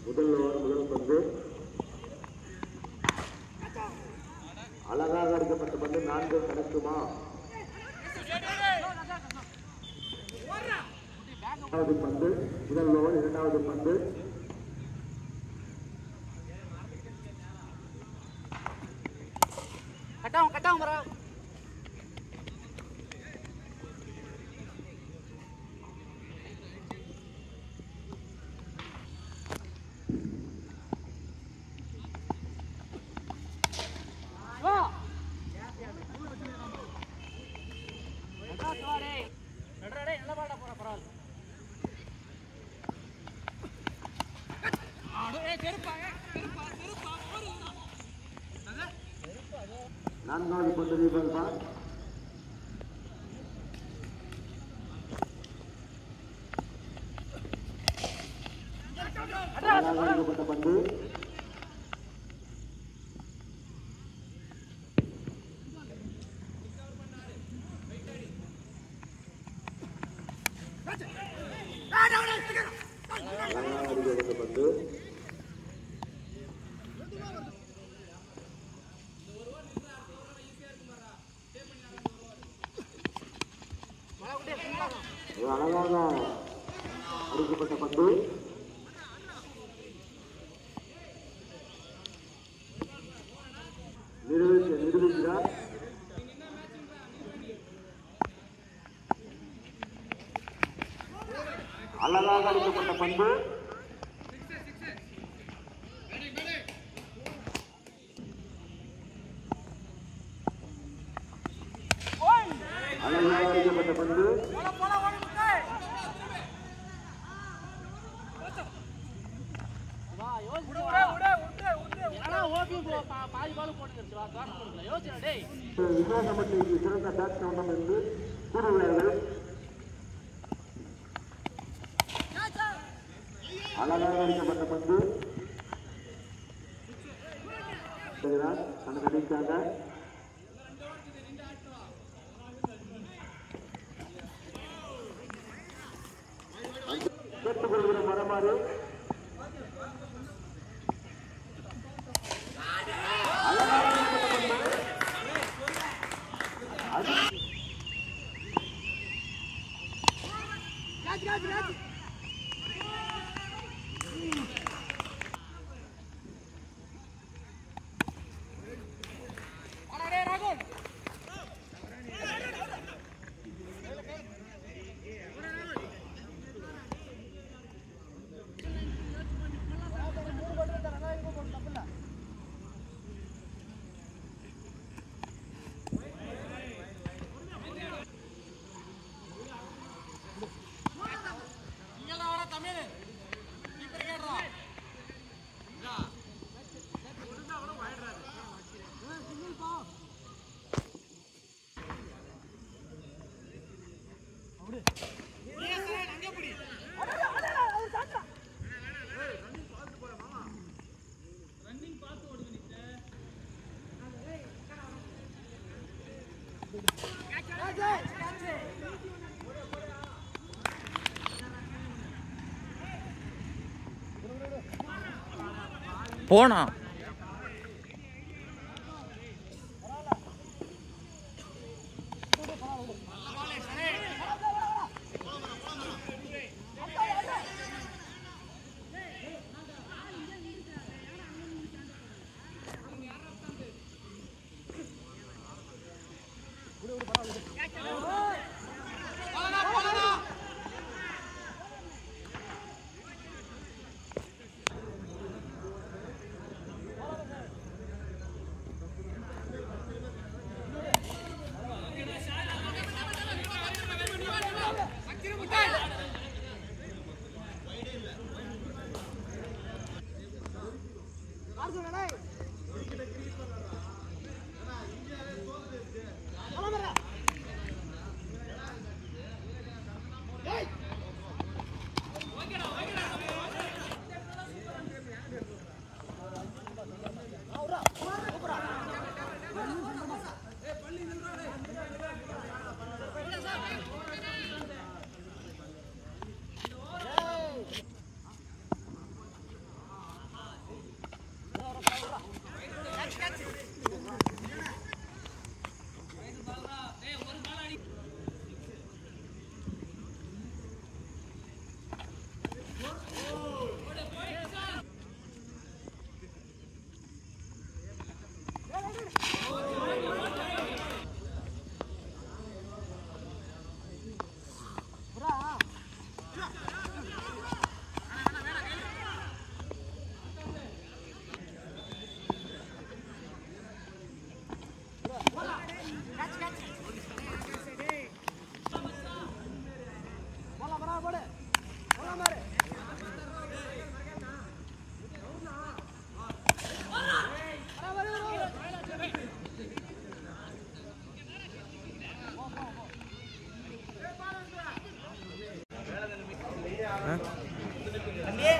முதல் ஓவர் முதல் பந்து அழகாக அடிக்கப்பட்ட பந்து நான்கு கணக்குமா இரண்டாவது பந்து முதல் ஓவர் இரண்டாவது பந்து கட்டாவும் கட்டாவும் வரா வா நடடா டேய் நல்லா பாடா போற பரவாயில்ல ஆடு ஏ செருப்பா ஏ செருப்பா செருப்பா ஓடுடா நான்காவது பந்து தீபன் பார் அழகாக அடிக்கப்பட்ட பந்து அழகாக அடிக்கப்பட்ட பந்து இது அழகாக அடிக்கப்பட்ட பந்து நிரூபிக்க நிரூபிக்கிறார் அழகாக அடிக்கப்பட்ட பந்து அழகாக அடிக்கப்பட்ட பந்து போடா போடா ஓடி முட்டை வா யோசி விடு விடு விடு விடு என்னடா ஓபி போ பா- பாதி பால் போட்டுருச்சு வா காசு கொடுக்கல யோசிடா டேய் விசுவாசமட்டிக்கு சிறந்த பேட் கவுண்டம் என்று கூறுகிறார்கள் அழகாக அடிக்கப்பட்ட பந்து சரிதான் அந்த கடைக்காக கேட்டுக்கொள்கிற மரமாறு அழகாக அடிக்கப்பட்ட பந்து அது வாடா டேய் ராகுல் இங்கெல்லாம் வாடா தமிழ் கீப்பர் கேடுறா போனா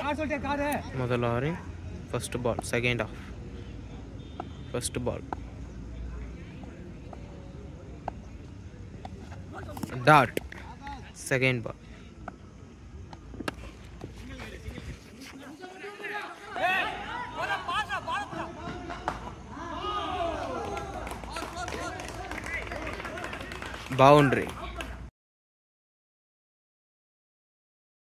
முதல் ஓவரின் first ball second of first ball dot second ball boundary